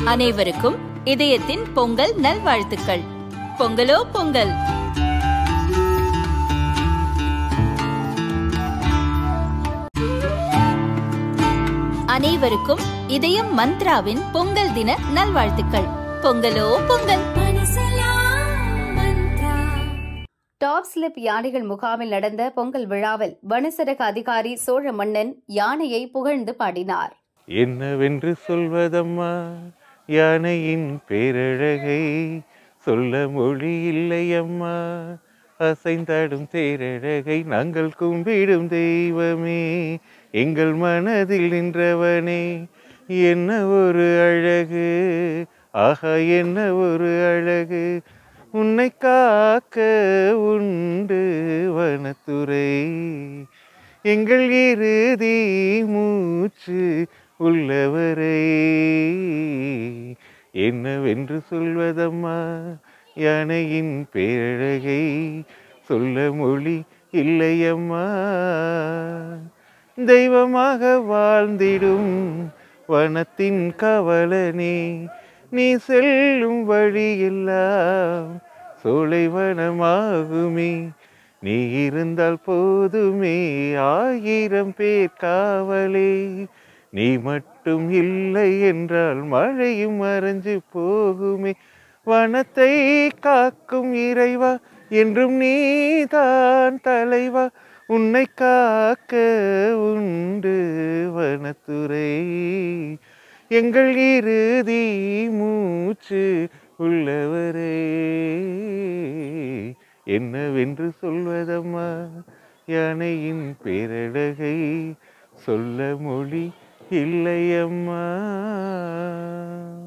அனைவருக்கும் இதயத்தின் பொங்கல் நல்வாழ்த்துக்கள் பொங்கலோ பொங்கல் அனைவருக்கும் இதயம் மந்த்ராவின் பொங்கல் தின நல்வாழ்த்துக்கள் பொங்கலோ பொங்கல் டாப் ஸ்லிப் யானைகள் முகாமில் நடந்த பொங்கல் விழாவில் வனசரக அதிகாரி சோழ மன்னன் யானையை புகழ்ந்து பாடினார் என்னவென்று சொல்வதம்மா யானையின் பேரழகை சொல்ல மொழி இல்லையம்மா அசைந்தாடும் தேரழகை நாங்கள் கும்பிடும் தெய்வமே எங்கள் மனதில் நின்றவனே என்ன ஒரு அழகு ஆஹா என்ன ஒரு அழகு உன்னை காக்க உண்டு வனத்துறை எங்கள் இறுதி மூச்சு உள்ளவரை என்னவென்று சொல்வதம்மா யானையின் பேரழகை சொல்ல மொழி இல்லையம்மா தெய்வமாக வாழ்ந்திடும் வனத்தின் கவலனே நீ செல்லும் வழியெல்லாம் சோலைவனமாகுமே நீ இருந்தால் போதுமே ஆயிரம் பேர் காவலே நீ மட்டும் இல்லை என்றால் மழையும் மறைஞ்சு போகுமே வனத்தை காக்கும் இறைவா என்றும் நீதான் தலைவா உன்னை காக்க உண்டு வனத்துறை எங்கள் இறுதி மூச்சு உள்ளவரே என்னவென்று சொல்வதம்மா யானையின் பேரழகை சொல்ல மொழி இல்லையம்மா